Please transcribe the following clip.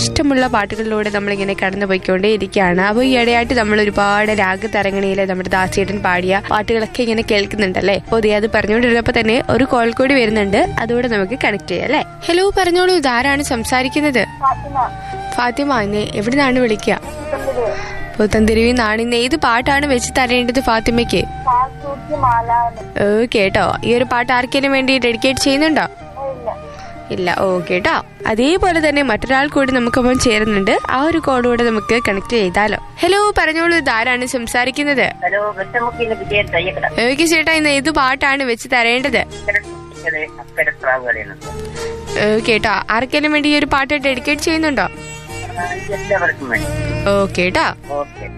ഇഷ്ടമുള്ള പാട്ടുകളിലൂടെ നമ്മളിങ്ങനെ കടന്നു പോയിക്കൊണ്ടേ ഇരിക്കുകയാണ് അപ്പോൾ ഈ ഇടയായിട്ട് നമ്മൾ ഒരുപാട് രാഗതരങ്ങണിയിലെ നമ്മുടെ ദാസിയേട്ടൻ പാടിയ പാട്ടുകളൊക്കെ ഇങ്ങനെ കേൾക്കുന്നുണ്ടല്ലേ അപ്പോൾ ദേ അത് പറഞ്ഞുകൊണ്ടിരുന്നപ്പോൾ തന്നെ ഒരു കോൾ കൂടി വരുന്നുണ്ട് അതുകൂടെ നമുക്ക് കണക്ട് ചെയ്യാം അല്ലേ ഹലോ പറഞ്ഞോളൂ ഇതാരാണ് സംസാരിക്കുന്നത് ഫാത്തിമ ഇന്ന് എവിടുന്നാണ് വിളിക്കുക പുത്തന്തിരുവി നാണ് ഇന്ന് ഏത് പാട്ടാണ് വെച്ച് തരേണ്ടത് ഫാത്തിമയ്ക്ക് ഓ കേട്ടോ ഈ ഒരു പാട്ട് ആർക്കെങ്കിലും വേണ്ടി ഡെഡിക്കേറ്റ് ചെയ്യുന്നുണ്ടോ ഇല്ല ഓ കേട്ടോ അതേപോലെ തന്നെ മറ്റൊരാൾ കൂടി നമുക്കൊപ്പം ചേരുന്നുണ്ട് ആ ഒരു കോഡോടെ നമുക്ക് കണക്ട് ചെയ്താലോ ഹലോ പറഞ്ഞോളൂ ഇതാരാണ് സംസാരിക്കുന്നത് ഹലോ വെട്ടമുക്കിന്ന് വിജയൻ തയ്യക്കട ഓക്കെ ചേട്ടാ ഇന്ന് ഏത് പാട്ടാണ് വെച്ച് തരേണ്ടത് അക്കരെ അക്കരെ സ്രാവ് കളിയുന്നത് ഓ കേട്ടോ ആർക്കെങ്കിലും വേണ്ടി ഈ ഒരു പാട്ട് ഡെഡിക്കേറ്റ് ചെയ്യുന്നുണ്ടോ എല്ലാവർക്കും വേണ്ടി ഓ കേട്ടോ ഓക്കെ